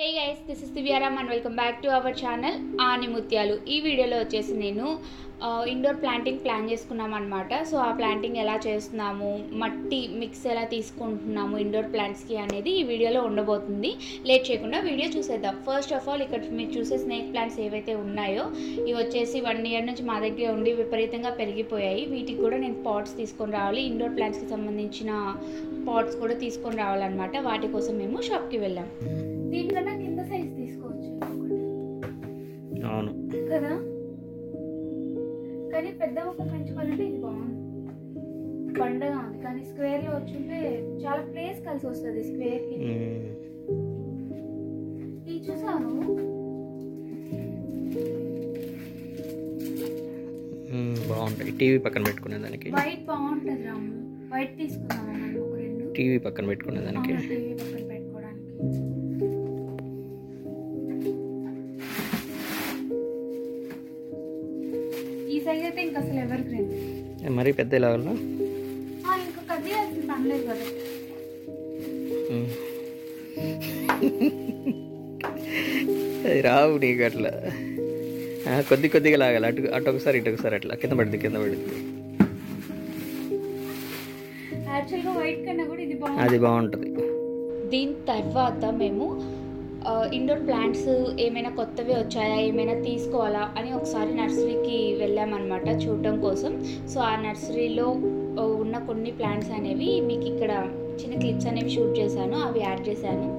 Guys this is Divyaram and welcome back to our channel ఆని ముత్యాలు ఈ వీడియోలో వచ్చేసి నేను ఇండోర్ ప్లాంటింగ్ ప్లాన్ చేసుకున్నాం అనమాట సో ఆ ప్లాంటింగ్ ఎలా చేస్తున్నాము మట్టి మిక్స్ ఎలా తీసుకుంటున్నాము ఇండోర్ ప్లాంట్స్కి అనేది ఈ వీడియోలో ఉండబోతుంది లేట్ చేయకుండా వీడియో చూసేద్దాం ఫస్ట్ ఆఫ్ ఆల్ ఇక్కడ మీరు చూసే స్నేక్ ప్లాంట్స్ ఏవైతే ఉన్నాయో ఇవి వచ్చేసి వన్ ఇయర్ నుంచి మా దగ్గర ఉండి విపరీతంగా పెరిగిపోయాయి వీటికి కూడా నేను పాట్స్ తీసుకొని రావాలి ఇండోర్ ప్లాంట్స్కి సంబంధించిన పాట్స్ కూడా తీసుకొని రావాలన్నమాట వాటి కోసం మేము షాప్కి వెళ్ళాం దీనికన్నా కింద సైజ్ తీసుకోవచ్చు ఒకటి అవును కదా కానీ పెద్ద మొక్కలు పెంచుకోవాలంటే ఇది బాగుంది పండగ ఉంది కానీ స్క్వేర్ లో వచ్చుంటే చాలా ప్లేస్ కలిసి వస్తుంది స్క్వేర్ కి మ్మ్. ఇది చూసాను మ్మ్, బాగుంటాయి టీవీ పక్కన పెట్టుకునే దానికి వైట్ బాగుంటది రాము వైట్ తీసుకున్నాను మనం ఒక రెండు టీవీ పక్కన పెట్టుకునే దానికి అవును, టీవీ పక్కన పెట్టుకోవడానికి ఈ సైజ్ అయితే ఇంకా అసలు ఎవర్ గ్రీన్ ఏ, మరీ పెద్ద లెవెల్లో ఇంకా కట్ చేయాల్సిన పని లేదు కదా మ్మ్. అది రావు నీకు అట్లా ఆ, కొద్ది కొద్దిగా లాగాలి అటు అటు ఒకసారి ఇటు ఒకసారి అట్లా కింద పడుతుంది కింద పడుతుంది యాక్చువల్గా వైట్ కన్నా కూడా ఇది బాగుంది అది బాగుంటుంది దీని తర్వాత మేము ఆ, ఇండోర్ ప్లాంట్స్ ఏమైనా కొత్తవి వచ్చాయా ఏమైనా తీసుకోవాలా అని ఒకసారి నర్సరీకి వెళ్ళామన్నమాట చూడటం కోసం సో ఆ నర్సరీలో ఆ, ఉన్న కొన్ని ప్లాంట్స్ అనేవి మీకు ఇక్కడ చిన్న క్లిప్స్ అనేవి షూట్ చేశాను అవి యాడ్ చేశాను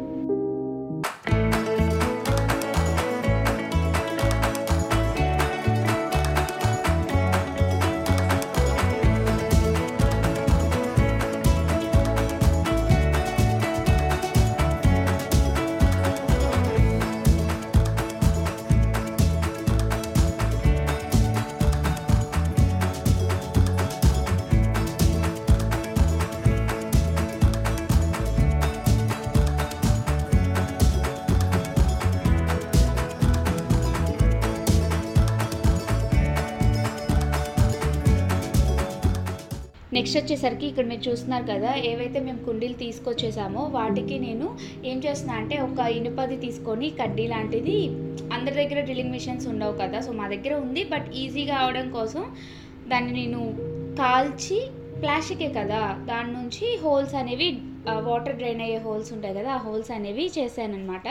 నెక్స్ట్ వచ్చేసరికి ఇక్కడ మీరు చూస్తున్నారు కదా ఏవైతే మేము కుండీలు తీసుకొచ్చేసామో వాటికి నేను ఏం చేస్తున్నా అంటే ఒక ఇనుపది తీసుకొని కడ్డీ లాంటిది అందరి దగ్గర డ్రిల్లింగ్ మిషన్స్ ఉండవు కదా సో మా దగ్గర ఉంది బట్ ఈజీగా అవడం కోసం దాన్ని నేను కాల్చి ప్లాస్టికే కదా దాని నుంచి హోల్స్ అనేవి వాటర్ డ్రైన్ అయ్యే హోల్స్ ఉంటాయి కదా ఆ హోల్స్ అనేవి చేశానమాట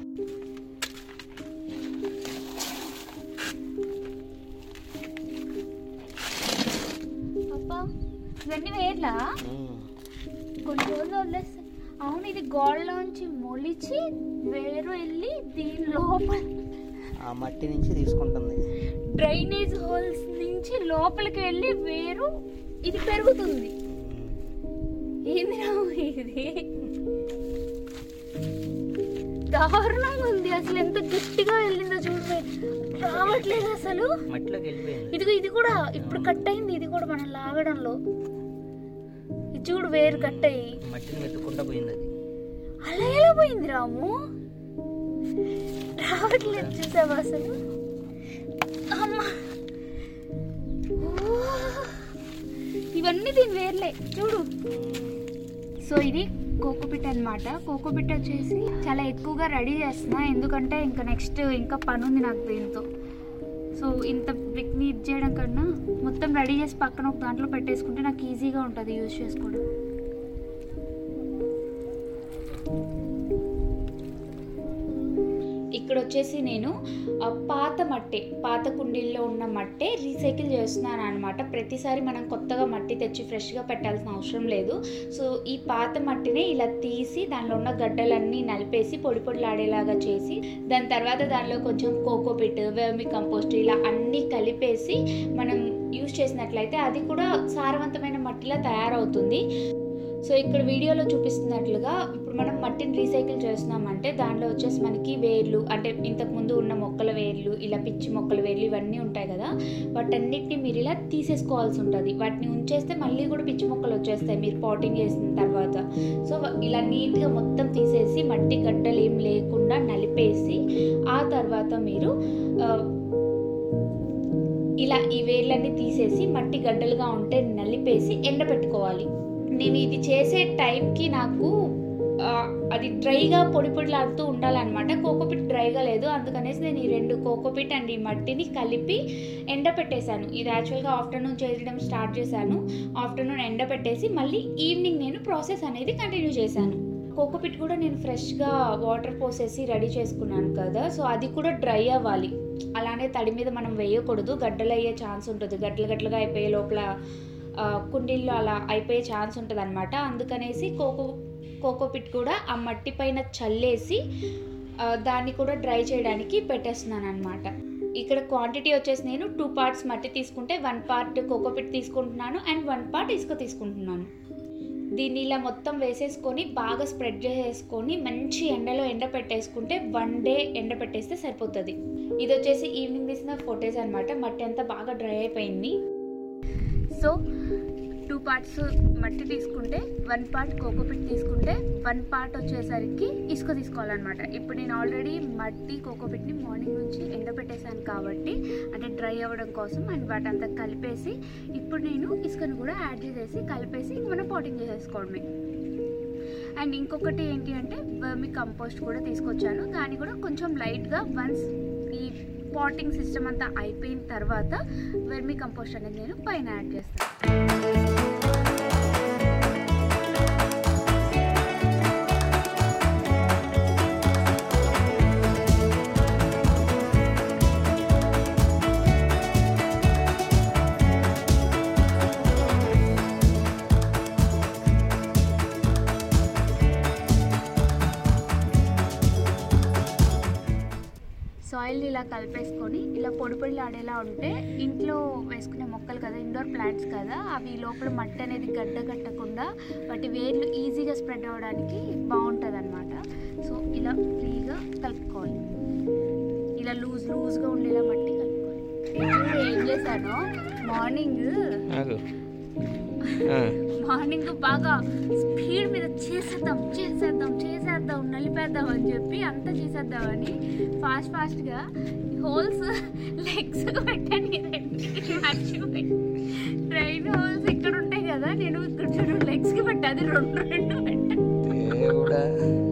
అబ్బా ఇవన్నీ వేర్లా కొన్ని రోజులు వదిలేస్తే అవును ఇది గోడలోంచి మొలిచి వేరు వెళ్ళి దీని లోపల ఆ మట్టి నుంచి తీసుకుంటుంది డ్రైనేజ్ హోల్స్ నుంచి లోపలికి వెళ్ళి వేరు ఇది పెరుగుతుంది ఏంది రావు ఇది దారుణంగా ఉంది అసలు ఎంత గట్టిగా వెళ్ళిందో చూడు రావట్లేదు అసలు మట్టిలోకి వెళ్ళిపోయింది ఇదిగో ఇది కూడా ఇప్పుడు కట్ అయింది ఇది కూడా మనం లాగడంలో ఇది చూడు వేరు కట్ అయ్యి మట్టిని వెతుక్కుంటా పోయింది అది అలా ఎలా పోయింది రాము రావట్లేదు చూసావా అసలు అమ్మా ఓ! ఇవన్నీ దీని వేర్లే చూడు సో ఇది కోకోపిట్ అన్నమాట కోకోపిట్ వచ్చేసి చాలా ఎక్కువగా రెడీ చేస్తున్నా ఎందుకంటే ఇంకా నెక్స్ట్ ఇంకా పని ఉంది నాకు దీంతో సో ఇంత బ్రిక్ని ఇది చేయడం కన్నా మొత్తం రెడీ చేసి పక్కన ఒక దాంట్లో పెట్టేసుకుంటే నాకు ఈజీగా ఉంటుంది యూజ్ చేసుకోవడం ఇక్కడ వచ్చేసి నేను ఆ, పాత మట్టి పాత కుండీల్లో ఉన్న మట్టే రీసైకిల్ చేస్తున్నాను అనమాట ప్రతిసారి మనం కొత్తగా మట్టి తెచ్చి ఫ్రెష్గా పెట్టాల్సిన అవసరం లేదు సో ఈ పాత మట్టిని ఇలా తీసి దానిలో ఉన్న గడ్డలన్నీ నలిపేసి పొడి పొడిలాడేలాగా చేసి దాని తర్వాత దానిలో కొంచెం కోకోపిట్ వెర్మి కంపోస్ట్ ఇలా అన్నీ కలిపేసి మనం యూజ్ చేసినట్లయితే అది కూడా సారవంతమైన మట్టిలా తయారవుతుంది సో ఇక్కడ వీడియోలో చూపిస్తున్నట్లుగా ఇప్పుడు మనం మట్టిని రీసైకిల్ చేస్తున్నామంటే దానిలో వచ్చేసి మనకి వేర్లు అంటే ఇంతకు ముందు ఉన్న మొక్కల వేర్లు ఇలా పిచ్చి మొక్కల వేర్లు ఇవన్నీ ఉంటాయి కదా వాటన్నిటిని మీరు ఇలా తీసేసుకోవాల్సి ఉంటుంది వాటిని ఉంచేస్తే మళ్ళీ కూడా పిచ్చి మొక్కలు వచ్చేస్తాయి మీరు పాటింగ్ చేసిన తర్వాత సో ఇలా నీట్గా మొత్తం తీసేసి మట్టి గడ్డలు ఏం లేకుండా నలిపేసి ఆ తర్వాత మీరు ఆ, ఇలా ఈ వేర్లన్నీ తీసేసి మట్టి గడ్డలుగా ఉంటే నలిపేసి ఎండబెట్టుకోవాలి నేను ఇది చేసే టైంకి నాకు ఆ, అది డ్రైగా పొడి పొడిలాడుతూ ఉండాలన్నమాట కోకోపిట్ డ్రైగా లేదు అందుకనేసి నేను ఈ రెండు కోకోపిట్ అండ్ ఈ మట్టిని కలిపి ఎండపెట్టేశాను ఇది యాక్చువల్గా ఆఫ్టర్నూన్ చేయడం స్టార్ట్ చేశాను ఆఫ్టర్నూన్ ఎండపెట్టేసి మళ్ళీ ఈవినింగ్ నేను ప్రాసెస్ అనేది కంటిన్యూ చేశాను కోకోపిట్ కూడా నేను ఫ్రెష్గా వాటర్ పోసేసి రెడీ చేసుకున్నాను కదా సో అది కూడా డ్రై అవ్వాలి అలానే తడి మీద మనం వేయకూడదు గడ్డలు అయ్యే ఛాన్స్ ఉంటుంది గడ్డలు గడ్డలుగా అయిపోయే లోపల ఆ, కుండీల్లో అలా అయిపోయే ఛాన్స్ ఉంటుంది అనమాట అందుకనేసి కోకో కోకోపిట్ కూడా ఆ మట్టి పైన చల్లేసి ఆ, దాన్ని కూడా డ్రై చేయడానికి పెట్టేస్తున్నాను అనమాట ఇక్కడ క్వాంటిటీ వచ్చేసి నేను టూ పార్ట్స్ మట్టి తీసుకుంటే వన్ పార్ట్ కోకోపిట్ తీసుకుంటున్నాను అండ్ వన్ పార్ట్ ఇసుక తీసుకుంటున్నాను దీన్ని ఇలా మొత్తం వేసేసుకొని బాగా స్ప్రెడ్ చేసేసుకొని మంచి ఎండలో ఎండ పెట్టేసుకుంటే వన్ డే ఎండ పెట్టేస్తే సరిపోతుంది ఇది వచ్చేసి ఈవినింగ్ తీసిన ఫొటోస్ అనమాట మట్టి అంతా బాగా డ్రై అయిపోయింది సో టూ పార్ట్స్ మట్టి తీసుకుంటే వన్ పార్ట్ కోకోపిట్ తీసుకుంటే వన్ పార్ట్ వచ్చేసరికి ఇసుక తీసుకోవాలన్నమాట ఇప్పుడు నేను ఆల్రెడీ మట్టి కోకోపిట్ని మార్నింగ్ నుంచి ఎండబెట్టేశాను కాబట్టి అంటే డ్రై అవ్వడం కోసం అండ్ వాటంతా కలిపేసి ఇప్పుడు నేను ఇసుకను కూడా యాడ్ చేసేసి కలిపేసి ఇంక మనం పాటింగ్ చేసేసుకోవడమే అండ్ ఇంకొకటి ఏంటి అంటే వర్మి కంపోస్ట్ కూడా తీసుకొచ్చాను దాన్ని కూడా కొంచెం లైట్గా వన్స్ ఈ పాటింగ్ సిస్టమ్ అంతా అయిపోయిన తర్వాత వెర్మి కంపోస్ట్ అనేది నేను పైన యాడ్ చేస్తాను సాయిల్ని ఇలా కలిపేసుకొని ఇలా పొడి పొడిలాడేలా ఉంటే ఇంట్లో వేసుకునే మొక్కలు కదా ఇండోర్ ప్లాంట్స్ కదా అవి లోపల మట్టి అనేది గడ్డ కట్టకుండా వాటి వేర్లు ఈజీగా స్ప్రెడ్ అవ్వడానికి బాగుంటుంది అనమాట సో ఇలా ఫ్రీగా కలుపుకోవాలి ఇలా లూజ్ లూజ్గా ఉండేలా మట్టి కలుపుకోవాలి ఇప్పుడు ఏం చేశాను మార్నింగ్ ఆగు ఆ, మార్నింగ్ బాగా స్పీడ్ మీద చేసేద్దాం చేసేద్దాం చేసేద్దాం నలిపేద్దాం అని చెప్పి అంతా చేసేద్దామని ఫాస్ట్ ఫాస్ట్గా హోల్స్ లెగ్స్ పెట్టాను ఈ రెండింటికి మర్చిపోయి ట్రైన్ హోల్స్ ఇక్కడ ఉంటాయి కదా నేను ఇక్కడ చూడు లెగ్స్కి పెట్టాను రెండు రెండు పెట్టాను దేవుడా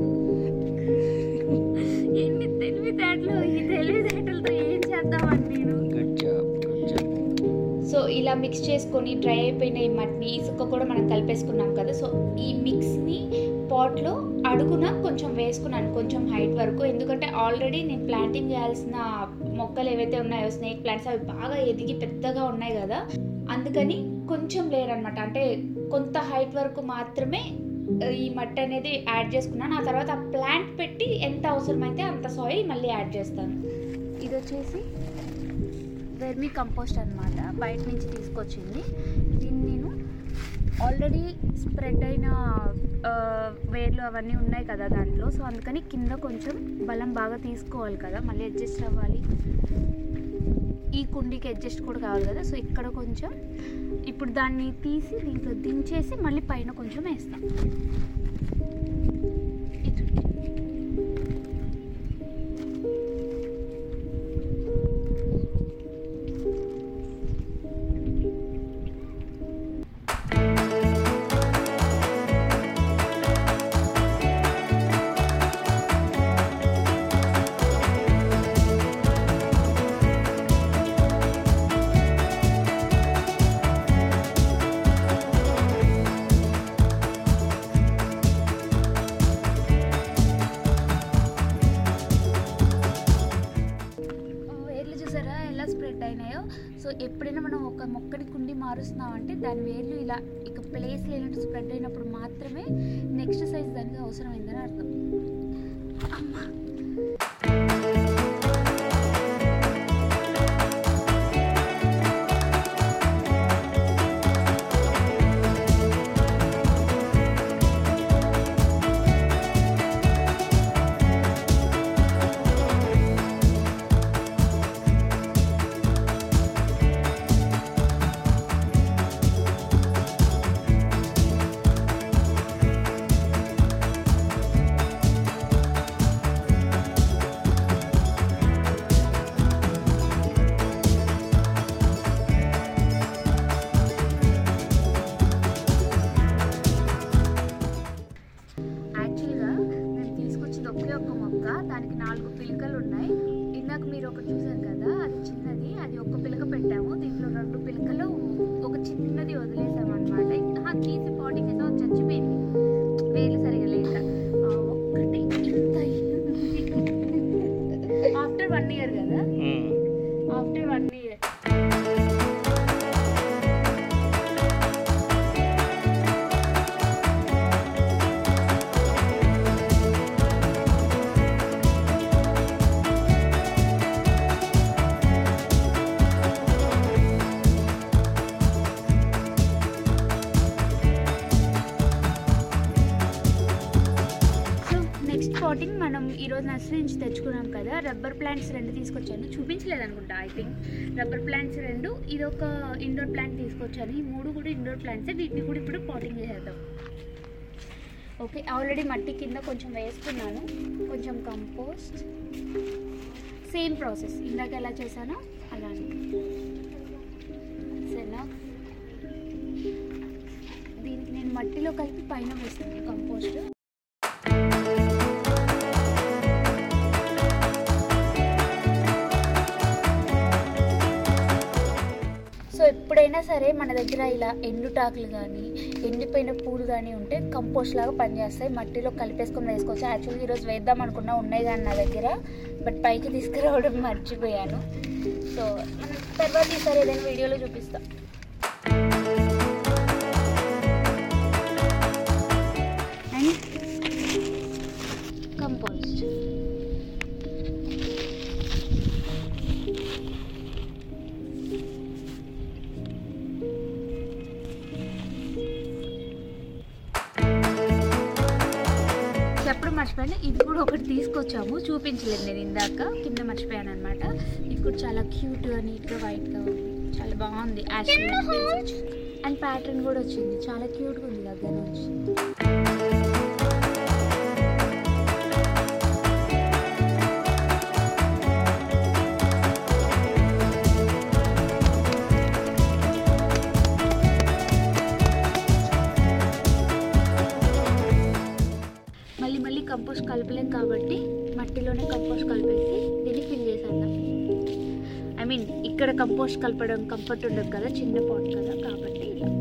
ఎన్ని తెలివితేటలు ఈ తెలివితేటలతో ఏం చేద్దామని నేను good job good job so ఇలా మిక్స్ చేసుకొని డ్రై అయిపోయిన ఈ మట్టిని ఇసుక కూడా మనం కలిపేసుకున్నాం కదా సో ఈ మిక్స్ని పాట్లో అడుగున కొంచెం వేసుకున్నాను కొంచెం హైట్ వరకు ఎందుకంటే ఆల్రెడీ నేను ప్లాంటింగ్ చేయాల్సిన మొక్కలు ఏవైతే ఉన్నాయో స్నేక్ ప్లాంట్స్ అవి బాగా ఎదిగి పెద్దగా ఉన్నాయి కదా అందుకని కొంచెం లేయర్ అనమాట అంటే కొంత హైట్ వరకు మాత్రమే ఆ, ఈ మట్టి అనేది యాడ్ చేసుకున్నాను ఆ తర్వాత ఆ ప్లాంట్ పెట్టి ఎంత అవసరమైతే అంత సాయిల్ మళ్ళీ యాడ్ చేస్తాను ఇది వచ్చేసి వెర్మీ కంపోస్ట్ అనమాట బయట నుంచి తీసుకొచ్చింది దీన్ని నేను ఆల్రెడీ స్ప్రెడ్ అయిన ఆ, వేర్లు అవన్నీ ఉన్నాయి కదా దాంట్లో సో అందుకని కింద కొంచెం బలం బాగా తీసుకోవాలి కదా మళ్ళీ అడ్జస్ట్ అవ్వాలి ఈ కుండీకి అడ్జస్ట్ కూడా కావాలి కదా సో ఇక్కడ కొంచెం ఇప్పుడు దాన్ని తీసి దీంట్లో దించేసి మళ్ళీ పైన కొంచెం వేస్తాం ఇటు. వేర్లు చూసారా ఎలా స్ప్రెడ్ అయినాయో సో ఎప్పుడైనా మనం ఒక మొక్కని కుండి మారుస్తున్నామంటే దాని వేర్లు ఇలా ఇక ప్లేస్ లేనట్టు స్ప్రెడ్ అయినప్పుడు మాత్రమే నెక్స్ట్ సైజ్ దానికి అవసరమైందని అర్థం అమ్మా పిలకలు ఉన్నాయి ఇందాక మీరు ఒకటి చూసారు కదా అది చిన్నది అది ఒక్క పిలక పెట్టాము దీంట్లో రెండు పిలకలు ఒక చిన్నది వదిలేసాము అనమాట తీసి పాటింగ్ చేసాం అది చచ్చిపోయింది వేలు సరిగా లేక ఆ, ఒక్కటి ఇంత ఆఫ్టర్ వన్ ఇయర్ కదా um. After one year so next potting మనం ఈరోజు నర్సరీ నుంచి తెచ్చుకున్నాం కదా రబ్బర్ ప్లాంట్స్ రెండు తీసుకొచ్చాను చూపించలేదు అనుకుంటా ఐ థింక్ రబ్బర్ ప్లాంట్స్ రెండు ఇది ఒక ఇండోర్ ప్లాంట్ తీసుకొచ్చాను ఈ మూడు కూడా ఇండోర్ ప్లాంట్సే వీటిని కూడా ఇప్పుడు పాటింగ్ చేసేద్దాం ఓకే ఆల్రెడీ మట్టి కింద కొంచెం వేసుకున్నాను కొంచెం కంపోస్ట్ సేమ్ ప్రాసెస్ ఇందాక ఎలా చేశానో అలానే సరేనా దీనికి నేను మట్టిలో కలిపి పైన వేస్తాను కంపోస్ట్ సో ఎప్పుడైనా సరే మన దగ్గర ఇలా ఎండుటాకులు కానీ ఎండిపోయిన పూలు కానీ ఉంటే కంపోస్ట్ లాగా పనిచేస్తాయి మట్టిలో కలిపేసుకొని వేసుకోవచ్చు యాక్చువల్గా ఈరోజు వేద్దాం అనుకున్నా ఉన్నాయి కానీ నా దగ్గర బట్ పైకి తీసుకురావడం మర్చిపోయాను సో మనం తర్వాత ఈసారి ఏదైనా వీడియోలో చూపిస్తాం అండ్ కంపోస్ట్ చెప్పడం మర్చిపోయాను ఇది కూడా ఒకటి తీసుకొచ్చాము చూపించలేదు నేను ఇందాక కింద మర్చిపోయాను అనమాట ఇది కూడా చాలా క్యూట్గా నీట్గా వైట్గా ఉంది చాలా బాగుంది యాష్ అండ్ ప్యాటర్న్ కూడా వచ్చింది చాలా క్యూట్గా ఉంది దగ్గర నుంచి మళ్ళీ మళ్ళీ కంపోస్ట్ కలపలేం కాబట్టి మట్టిలోనే కంపోస్ట్ కలిపేసి దీన్ని ఫిల్ చేసేద్దాం ఐ మీన్ ఇక్కడ కంపోస్ట్ కలపడం కంఫర్ట్ ఉండదు కదా చిన్న పాట్ కదా కాబట్టి ఇలా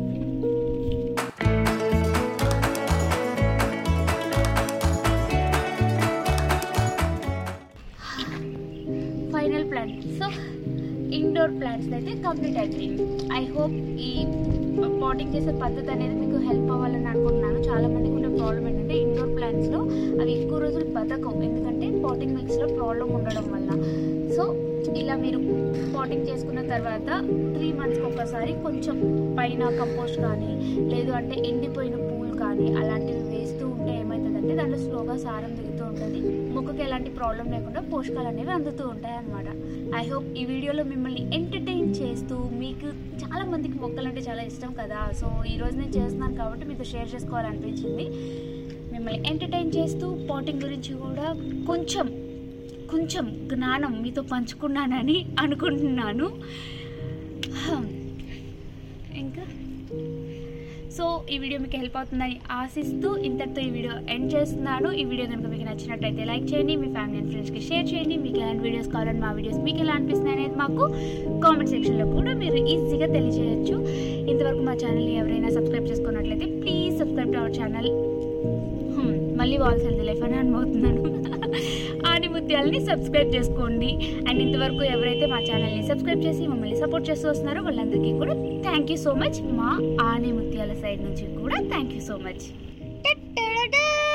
final plan so indoor plants అయితే కంప్లీట్ అయిపోయింది ఐ హోప్ ఈ పాటింగ్ చేసే పద్ధతి అనేది మీకు హెల్ప్ అవ్వాలని అనుకుంటున్నాను చాలా మందికి ఉండే ప్రాబ్లం ఏంటంటే ఇండోర్ ప్లాంట్స్లో అవి ఎక్కువ రోజులు బతకవు ఎందుకంటే పాటింగ్ మిక్స్లో ప్రాబ్లం ఉండడం వల్ల సో ఇలా మీరు పాటింగ్ చేసుకున్న తర్వాత త్రీ మంత్స్కి ఒకసారి కొంచెం పైన కంపోస్ట్ కానీ లేదు అంటే ఎండిపోయిన పూలు కానీ అలాంటివి వేస్తూ ఉంటే ఏమవుతుందంటే దాంట్లో స్లోగా సారం దిగుతూ ఉంటుంది మొక్కకి ఎలాంటి ప్రాబ్లం లేకుండా పోషకాలు అనేవి అందుతూ ఉంటాయి అనమాట ఐ హోప్ ఈ వీడియోలో మిమ్మల్ని ఎంటర్టైన్ చేస్తూ మీకు చాలా మందికి మొక్కలు అంటే చాలా ఇష్టం కదా సో ఈ రోజు నేను చేస్తున్నాను కాబట్టి మీతో షేర్ చేసుకోవాలనిపించింది మిమ్మల్ని ఎంటర్టైన్ చేస్తూ పాటింగ్ గురించి కూడా కొంచెం కొంచెం జ్ఞానం మీతో పంచుకున్నానని అనుకుంటున్నాను హమ్. ఇంకా సో ఈ వీడియో మీకు హెల్ప్ అవుతుందని ఆశిస్తూ ఇంతటితో ఈ వీడియో ఎండ్ చేస్తున్నాను ఈ వీడియో కనుక మీకు నచ్చినట్టయితే లైక్ చేయండి మీ ఫ్యామిలీ అండ్ ఫ్రెండ్స్కి షేర్ చేయండి మీకు ఎలాంటి వీడియోస్ కావాలని మా వీడియోస్ మీకు ఎలా అనిపిస్తున్నాయి అనేది మాకు కామెంట్ సెక్షన్లో కూడా మీరు ఈజీగా తెలియజేయచ్చు ఇంతవరకు మా ఛానల్ని ఎవరైనా సబ్స్క్రైబ్ చేసుకున్నట్లయితే please subscribe to our channel మళ్ళీ వాల్స్ హెల్త్ లైఫ్ అని అనుభవుతున్నాను ఆని ముత్యాలని సబ్స్క్రైబ్ చేసుకోండి అండ్ ఇంతవరకు ఎవరైతే మా ఛానల్ని సబ్స్క్రైబ్ చేసి మమ్మల్ని సపోర్ట్ చేస్తూ వస్తున్నారో వాళ్ళందరికీ కూడా థ్యాంక్ యూ సో మచ్ మా ఆని ముత్యాల సైడ్ నుంచి కూడా థ్యాంక్ యూ సో మచ్